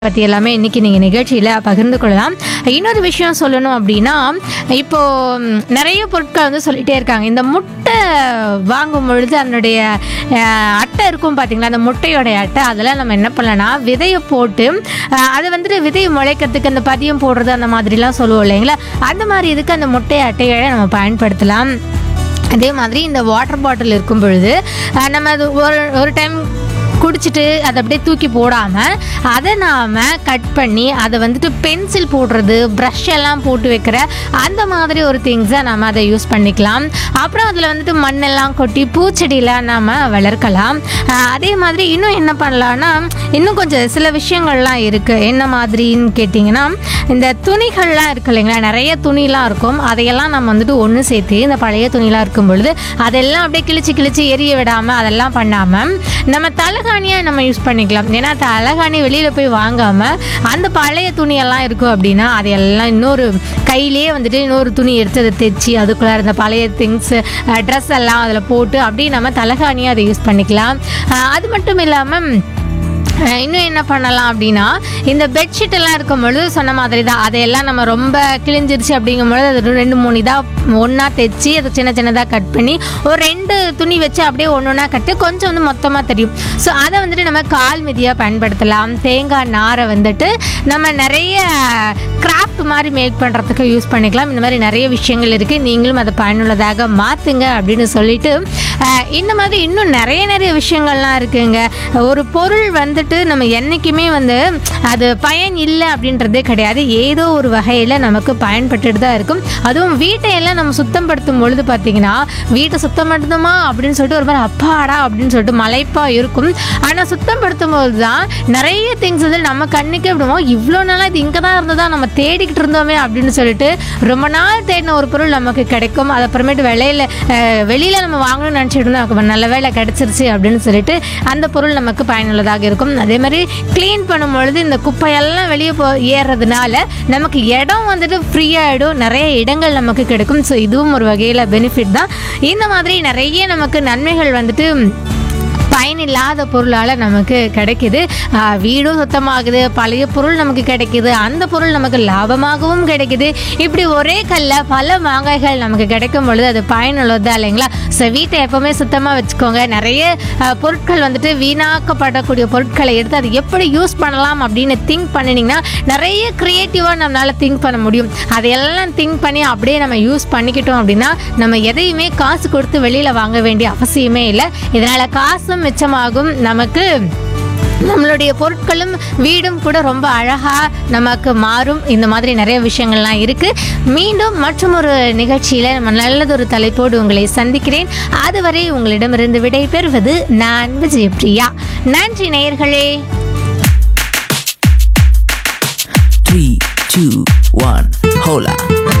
பற்றி எல்லாமே இன்னைக்கு நீங்கள் நிகழ்ச்சியில் பகிர்ந்து கொள்ளலாம் இன்னொரு விஷயம் சொல்லணும் அப்படின்னா இப்போ ம், நிறைய பொருட்கள் வந்து சொல்லிட்டே இருக்காங்க இந்த முட்டை வாங்கும் பொழுது அதனுடைய அஹ், அட்டை இருக்கும் பார்த்தீங்களா அந்த முட்டையோடைய அட்டை அதெல்லாம் நம்ம என்ன பண்ணலாம்னா விதையை போட்டு அஹ், அது வந்துட்டு விதை முளைக்கிறதுக்கு அந்த பதியம் போடுறது அந்த மாதிரிலாம் சொல்லுவோம் இல்லைங்களா அந்த மாதிரி இதுக்கு அந்த முட்டை அட்டையை நம்ம பயன்படுத்தலாம் அதே மாதிரி இந்த வாட்டர் பாட்டில் இருக்கும் பொழுது அஹ், நம்ம அது ஒரு ஒரு டைம் குடிச்சிட்டு அதை அப்படியே தூக்கி போடாமல் அதை நாம் கட் பண்ணி அதை வந்துட்டு பென்சில் போடுறது ப்ரஷ் எல்லாம் போட்டு வைக்கிற அந்த மாதிரி ஒரு திங்ஸை நம்ம அதை யூஸ் பண்ணிக்கலாம் அப்புறம் அதில் வந்துட்டு மண்ணெல்லாம் கொட்டி பூச்செடியெலாம் நாம் வளர்க்கலாம் அஹ் அதே மாதிரி இன்னும் என்ன பண்ணலான்னா இன்னும் கொஞ்சம் சில விஷயங்கள்லாம் இருக்குது என்ன மாதிரின்னு கேட்டிங்கன்னா இந்த துணிகள்லாம் இருக்கு இல்லைங்களா நிறைய துணிலாம் இருக்கும் அதையெல்லாம் நம்ம வந்துட்டு ஒன்று சேர்த்து இந்த பழைய துணிலாம் இருக்கும் பொழுது அதெல்லாம் அப்படியே கிழிச்சு கிழிச்சு எரிய விடாமல் அதெல்லாம் பண்ணாமல் நம்ம தலகாணியாக நம்ம யூஸ் பண்ணிக்கலாம் ஏன்னா தலகாணி வெளியில் போய் வாங்காமல் அந்த பழைய துணியெல்லாம் இருக்கும் அப்படின்னா அதையெல்லாம் இன்னொரு கையிலேயே வந்துட்டு இன்னொரு துணி எடுத்து அதை தைச்சி அதுக்குள்ளே இருந்த பழைய திங்ஸ் ட்ரெஸ் எல்லாம் அதில் போட்டு அப்படியே நம்ம தலகாணியாக அதை யூஸ் பண்ணிக்கலாம் அஹ் அது மட்டும் இல்லாமல் அஹ் இன்னும் என்ன பண்ணலாம் அப்படின்னா இந்த பெட்ஷீட் எல்லாம் இருக்கும் பொழுது சொன்ன மாதிரி தான் அதையெல்லாம் நம்ம ரொம்ப கிழிஞ்சிருச்சு அப்படிங்கும் பொழுது அது ரெண்டு மூணு இதாக ஒன்றா தைச்சி அதை சின்ன சின்னதாக கட் பண்ணி ஒரு ரெண்டு துணி வச்சு அப்படியே ஒன்று ஒன்றா கட்டு கொஞ்சம் வந்து மொத்தமாக தெரியும் ஸோ அதை வந்துட்டு நம்ம கால் மிதியாக பயன்படுத்தலாம் தேங்காய் நாரை வந்துட்டு நம்ம நிறைய கிராஃப்ட் மாதிரி மேக் பண்ணுறதுக்கு யூஸ் பண்ணிக்கலாம் இந்த மாதிரி நிறைய விஷயங்கள் இருக்குது நீங்களும் அதை பயனுள்ளதாக மாற்றுங்க அப்படின்னு சொல்லிட்டு அஹ் இந்த மாதிரி இன்னும் நிறைய நிறைய விஷயங்கள்லாம் இருக்குங்க ஒரு பொருள் வந்துட்டு நம்ம என்றைக்குமே வந்து அது பயன் இல்லை அப்படின்றதே கிடையாது ஏதோ ஒரு வகையில் நமக்கு பயன்பட்டுட்டு தான் இருக்கும் அதுவும் வீட்டை எல்லாம் நம்ம சுத்தம் படுத்தும் பொழுது பார்த்தீங்கன்னா வீட்டை சுத்தம் படுத்துமா அப்படின்னு சொல்லிட்டு ஒரு மாதிரி அப்பாடா அப்படின்னு சொல்லிட்டு மலைப்பா இருக்கும் ஆனால் சுத்தம் படுத்தும் போது தான் நிறைய திங்ஸ் வந்து நம்ம கண்ணுக்கே விடுவோம் இவ்வளோ நாளாக இது இங்கே தான் இருந்ததா நம்ம தேடிக்கிட்டு இருந்தோமே அப்படின்னு சொல்லிட்டு ரொம்ப நாள் தேடின ஒரு பொருள் நமக்கு கிடைக்கும் அது அப்புறமேட்டு விலையில அஹ், வெளியில நம்ம வாங்கணும்னு நினச்சிட்டு இருந்தோம் நமக்கு நல்ல வேலை கிடைச்சிருச்சு அப்படின்னு சொல்லிட்டு அந்த பொருள் நமக்கு பயனுள்ளதாக இருக்கும் அதே மாதிரி க்ளீன் பண்ணும் பொழுது இந்த குப்பையெல்லாம் வெளியே போ ஏறுறதுனால நமக்கு இடம் வந்துட்டு ஃப்ரீயாகிடும் நிறைய இடங்கள் நமக்கு கிடைக்கும் ஸோ இதுவும் ஒரு வகையில் பெனிஃபிட் தான் இந்த மாதிரி நிறைய நமக்கு நன்மைகள் வந்துட்டு பயனில்லாத பொருளால் நமக்கு கிடைக்குது ஆஹ் வீடும் சுத்தமாகுது பழைய பொருள் நமக்கு கிடைக்குது அந்த பொருள் நமக்கு லாபமாகவும் கிடைக்குது இப்படி ஒரே கல்ல பல மாங்காய்கள் நமக்கு கிடைக்கும் பொழுது அது பயனுள்ளதா இல்லைங்களா ஸோ வீட்டை எப்போவுமே சுத்தமாக வச்சுக்கோங்க நிறைய ஆஹ் பொருட்கள் வந்துட்டு வீணாக்கப்படக்கூடிய பொருட்களை எடுத்து அதை எப்படி யூஸ் பண்ணலாம் அப்படின்னு திங்க் பண்ணினீங்கன்னா நிறைய க்ரியேட்டிவாக நம்மளால் திங்க் பண்ண முடியும் அதையெல்லாம் திங்க் பண்ணி அப்படியே நம்ம யூஸ் பண்ணிக்கிட்டோம் அப்படின்னா நம்ம எதையுமே காசு கொடுத்து வெளியில் வாங்க வேண்டிய அவசியமே இல்லை இதனால் காசும் மிச்சமாகும் நமக்கு நம்மளுடைய பொருட்களும் வீடும் கூட ரொம்ப அழகாக நமக்கு மாறும் இந்த மாதிரி நிறைய விஷயங்கள்லாம் இருக்குது மீண்டும் மற்றும் ஒரு நிகழ்ச்சியில் நம்ம நல்லதொரு தலைப்போடு உங்களை சந்திக்கிறேன் அதுவரை உங்களிடமிருந்து விடை பெறுவது நான் விஜயபிரியா நன்றி நேயர்களே Three, two, one, hola.